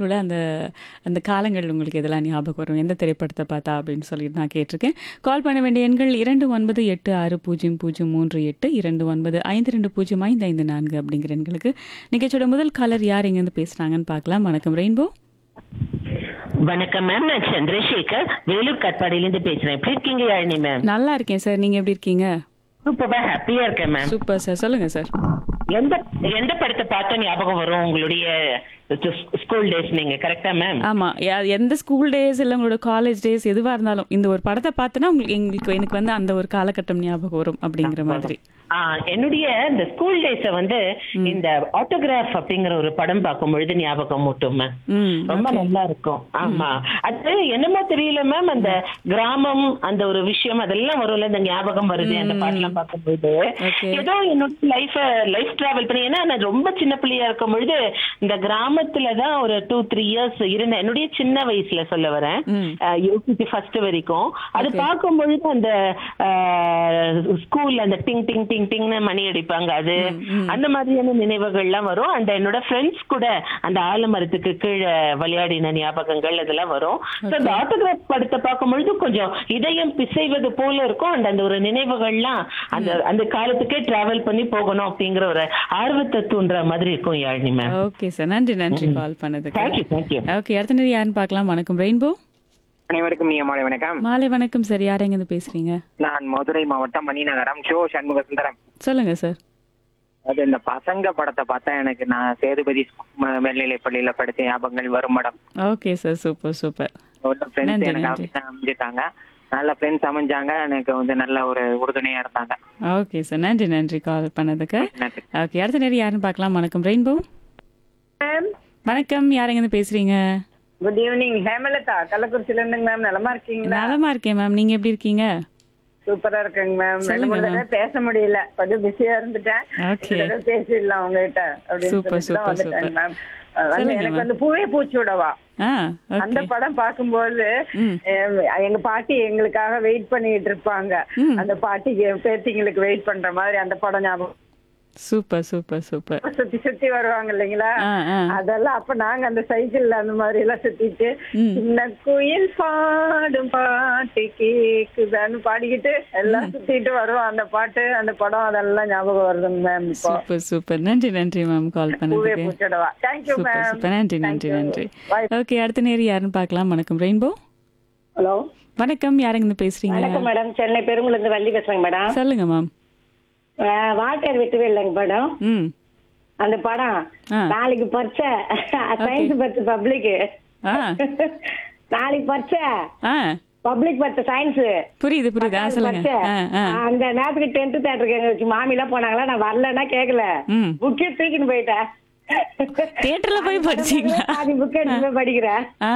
உங்களோட அந்த அந்த காலங்கள் உங்களுக்கு எதெல்லாம் ஞாபகம் வரும் எந்த திரைப்படத்தை பார்த்தா அப்படின்னு சொல்லிட்டு நான் கேட்டிருக்கேன் கால் பண்ண வேண்டிய எண்கள் இரண்டு ஒன்பது எட்டு ஆறு பூஜ்ஜியம் பூஜ்ஜியம் மூன்று எட்டு இரண்டு ஒன்பது ஐந்து ரெண்டு பூஜ்ஜியம் ஐந்து ஐந்து நான்கு அப்படிங்கிற எண்களுக்கு நிகழ்ச்சியோட முதல் காலர் யார் எங்கேருந்து பேசுகிறாங்கன்னு பார்க்கலாம் வணக்கம் ரெயின்போ வணக்கம் மேம் நான் சந்திரசேகர் வேலூர் கட்பாடியிலிருந்து பேசுறேன் எப்படி இருக்கீங்க யாழினி மேம் நல்லா இருக்கேன் சார் நீங்கள் எப்படி இருக்கீங்க சூப்பரா ஹாப்பியா இருக்கேன் மேம் சூப்பர் சார் சொல்லுங்கள் சார் எந்த எந்த படத்தை பார்த்தா ஞாபகம் வரும் உங்களுடைய ஸ்கூல் டேஸ் நீங்க கரெக்டா மேம் ஆமாம் எந்த ஸ்கூல் டேஸ் இல்லை உங்களோட காலேஜ் டேஸ் எதுவாக இருந்தாலும் இந்த ஒரு படத்தை பார்த்தோன்னா உங்களுக்கு எங்களுக்கு எனக்கு வந்து அந்த ஒரு காலகட்டம் ஞாபகம் வரும் அப்படிங்கிற மாதிரி ஆ, என்னுடைய இந்த ஸ்கூல் டேஸ வந்து இந்த ஆட்டோகிராஃப் அப்படிங்கிற ஒரு படம் பார்க்கும் பொழுது ஞாபகம் மூட்டும் மேம் ம் ரொம்ப நல்லா இருக்கும் ஆமா அது என்னமோ தெரியல மேம் அந்த கிராமம் அந்த ஒரு விஷயம் அதெல்லாம் வரும்ல இந்த ஞாபகம் வருது அந்த பாட்டெல்லாம் பார்க்கும்போது Okay. ஏதோ என்னோட லைஃப லைஃப் டிராவல் பண்ணி ஏன்னா நான் ரொம்ப சின்ன பிள்ளையா இருக்கும் பொழுது இந்த கிராமத்துல தான் ஒரு டூ த்ரீ இயர்ஸ் இருந்தேன் என்னுடைய சின்ன வயசுல சொல்ல வரேன் ம். யூசிசி ஃபர்ஸ்ட் வரைக்கும் அது Okay. பார்க்கும் பொழுது அந்த ஸ்கூல்ல அந்த டிங் டிங் டிங் டிங்னு மணி அடிப்பாங்க அது அந்த மாதிரியான நினைவுகள்லாம் வரும் அந்த என்னோட ஃப்ரெண்ட்ஸ் கூட அந்த ஆலமரத்துக்கு கீழே விளையாடின ஞாபகங்கள் அதெல்லாம் வரும் ஸோ அந்த ஆட்டோகிராஃப் படத்தை பார்க்கும் பொழுது கொஞ்சம் இதயம் பிசைவது போல இருக்கும் அந்த அந்த ஒரு நினைவுகள்லாம் அந்த அந்த காலத்துக்கே டிராவல் பண்ணி போகணும் அப்படிங்கிற ஒரு ஆர்வத்தை தூண்டுற மாதிரி இருக்கும் யாழினி மேம் ஓகே சார் நன்றி நன்றி கால் பண்ணதுக்கு தேங்க்யூ தேங்க்யூ ஓகே அடுத்த நேரம் யாருன்னு பார்க்கலாம் வணக்கம் ரெயின்போ அனைவருக்கும் நீ மாலை வணக்கம் மாலை வணக்கம் சார் யார் எங்கேருந்து பேசுறீங்க நான் மதுரை மாவட்டம் மணிநகரம் ஷோ சண்முக சுந்தரம் சொல்லுங்க சார் அது இந்த பசங்க படத்தை பார்த்தா எனக்கு நான் சேதுபதி ம- மேல்நிலைப் பள்ளியில படிச்ச ஞாபகங்கள் வரும் madam okay sir super super உள்ள ஃப்ரெண்ட்ஸ் நன்றி, எனக்கு நன்றி. அப்படிதான் அமைஞ்சிட்டாங்க நல்ல ஃப்ரெண்ட்ஸ் அமைஞ்சாங்க எனக்கு வந்து நல்ல ஒரு உறுதுணையா இருந்தாங்க ஓகே சார் நன்றி நன்றி கால் பண்ணதுக்கு நன்றி ஓகே அடுத்த நேரம் யாருன்னு பார்க்கலாம் வணக்கம் ரெயின்போ மேம் வணக்கம் யார் எங்கேருந்து பேசுறீங்க குட் ஈவினிங் ஹேமலதா கள்ளக்குறிச்சில இருந்துங்க மேம் நலமா இருக்கீங்களா நலமா இருக்கேன் மேம் நீங்க எப்படி இருக்கீங்க சூப்பரா இருக்குங்க மேம் ரெண்டு சொல்லுங்க மூணு ma'am. தடவை பேச முடியல கொஞ்சம் பிஸியா இருந்துட்டேன் Okay. இந்த தடவை பேசிடலாம் உங்ககிட்ட அப்படின்னு Super, சொல்லிட்டு தான் super, வந்துட்டேன் super. மேம் வந்து சொல்லுங்க எனக்கு ma'am. வந்து பூவே பூச்சூடவா ஆ அந்த ஓகே படம் பார்க்கும்போது ம். எம், எங்க பாட்டி எங்களுக்காக வெயிட் பண்ணிட்டு இருப்பாங்க ம். அந்த பாட்டிக்கு பேத்திங்களுக்கு வெயிட் பண்ற மாதிரி அந்த படம் ஞாபகம் சூப்பர் சூப்பர் சூப்பர் சுத்தி சுத்தி வருவாங்க இல்லைங்களா ஆ ஆ அதெல்லாம் அப்ப நாங்க அந்த சைக்கிள்ல அந்த மாதிரி எல்லாம் சுத்திட்டு ம். சின்ன குயில் பாடும் பாட்டு கேக்குதான்னு பாடிக்கிட்டு எல்லாம் சுத்திட்டு வருவோம் அந்த பாட்டு அந்த படம் அதெல்லாம் ஞாபகம் வருதுங்க மேம் இப்போ சூப்பர் சூப்பர் நன்றி நன்றி மேம் கால் பூவே பண்ணதுக்கு பூச்சடவா தேங்க்யூ சூப்பர் மேம் சூப்பர் நன்றி நன்றி நன்றி ஓகே அடுத்த நேரம் யாருன்னு பார்க்கலாம் வணக்கம் ரெயின்போ ஹலோ வணக்கம் யாருங்க பேசுறீங்க வணக்கம் மேடம் சென்னை பெருங்குளந்து வள்ளி பேசுறேங்க மேடம் சொல்லுங்க மேம் அஹ், வாட்டர் விட்டுவே இல்லைங்க மேடம் ம் அந்த படம் ஆ. நாளைக்கு பரீட்சை சயின்ஸ் பத்து பப்ளிக் ஆ நாளைக்கு பரீட்சை ஆ பப்ளிக் பத்து சயின்ஸ் புரியுது புரியுது ஆ சொல்லுங்க ஆ ஆ அந்த நேரத்துக்கு டென்த் தேட்டருக்கு எங்க வச்சு மாமி எல்லாம் போனாங்களா நான் வரலன்னா கேக்கல ம் புக்கே தூக்கின்னு போயிட்டேன் தியேட்டர்ல போய் படிச்சீங்களா பாதி புக் எடுத்து போய் படிக்கிறேன் ஆ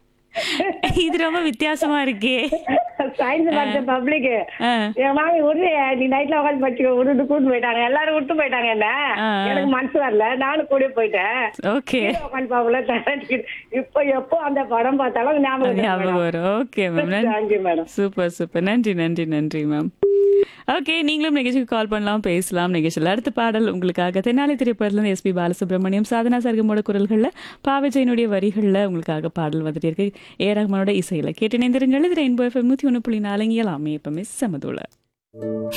இது ரொம்ப வித்தியாசமா இருக்கே சயின்ஸ் படிச்ச பப்ளிக் ஆ என் மாமி விடு நீ நைட்ல உட்காந்து படிச்சுக்க விட்டு கூட்டு போயிட்டாங்க எல்லாரும் விட்டு போயிட்டாங்க என்ன ஆ. எனக்கு மனசு வரல நானும் கூட போயிட்டேன் ஓகே உட்காந்து பாக்கல இப்ப எப்போ அந்த படம் பார்த்தாலும் ஞாபகம் ஞாபகம் வரும் okay ma'am thank you madam super super நன்றி நன்றி நன்றி மேம் ஓகே நீங்களும் நிகழ்ச்சிக்கு கால் பண்ணலாம் பேசலாம் நிகழ்ச்சியில் அடுத்த பாடல் உங்களுக்காக தென்னாலி திரைப்படத்துல எஸ்பி பாலசுப்ரமணியம் சாதனா சர்கமோட குரல்களில் பாவஜயனுடைய வரிகளில் உங்களுக்காக பாடல் வந்துட்டு இருக்கு ஏ ரஹ்மானோட இசையில் கேட்டு இணைந்திருங்கள் இது ரெயின்போ எஃப்எம் நூற்றி ஒன்று புள்ளி நாலு இங்கே எல்லாமே எப்பவுமே சமதுள்ள